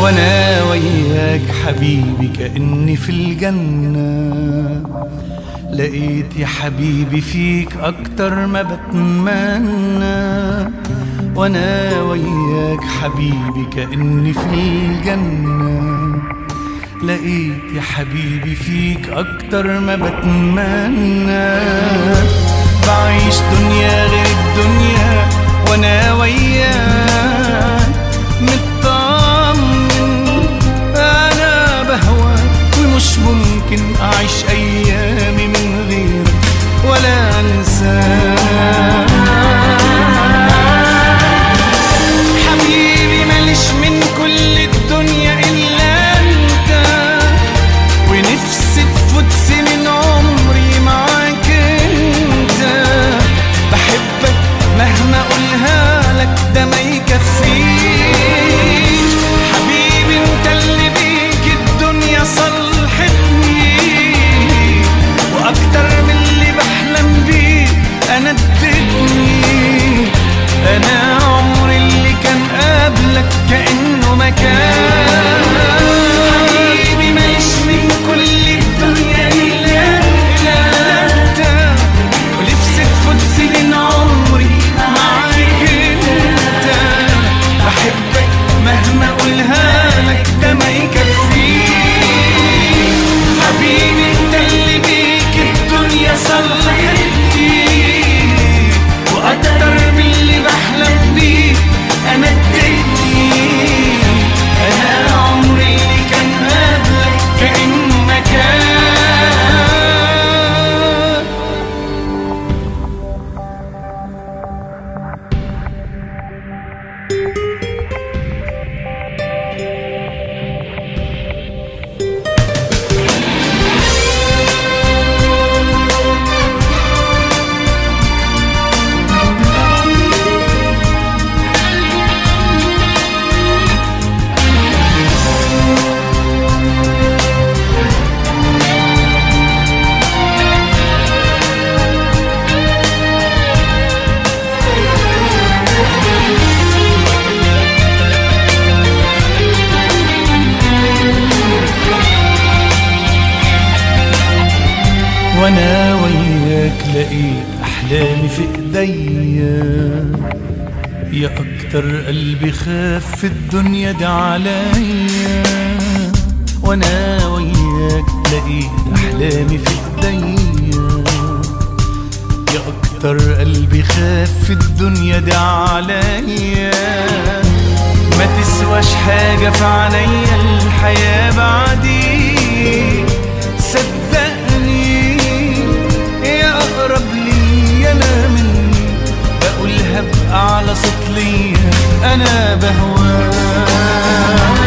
وانا وياك حبيبي كأني في الجنة لقيت يا حبيبي فيك اكتر ما بتمنى وانا وياك حبيبي كأني في الجنة لقيت يا حبيبي فيك اكتر ما بتمنى بعيش دنيا غير الدنيا وانا وياك مطمن انا بهواك ومش ممكن اعيش ايامي من غيرك ولا انساك حبيبي ماليش من كل الدنيا الا انت ونفسي تفوت سنين عمري معاك انت بحبك مهما اقولها لك ده ما يكفيش حبيبي انت اللي بيك الدنيا صلحتني واكتر من اللي بحلم بيه انا اديتني انا عمري اللي كان قبلك كانه مكان حبيبي ماليش من كل الدنيا الا الا انت ونفسي تفوت سنين عمري معاك انت بحبك مهما اقولها لك ده ما يكفيش حبيبي انت اللي بيك الدنيا صلحتني واكتر من اللي بحلم بيه انا اديتني انا عمري اللي كان قبلك كانه مكان وانا وياك لقيت احلامي في ايديا يا اكتر قلبي خاف في الدنيا دي عليا وانا وياك لقيت احلامي في ايديا يا اكتر قلبي خاف في الدنيا دي عليا ما تسواش حاجة في عينيا الحياة بعدي صدقني يا أقرب لي أنا مني بقولها بأعلى صوت ليا أنا بهواك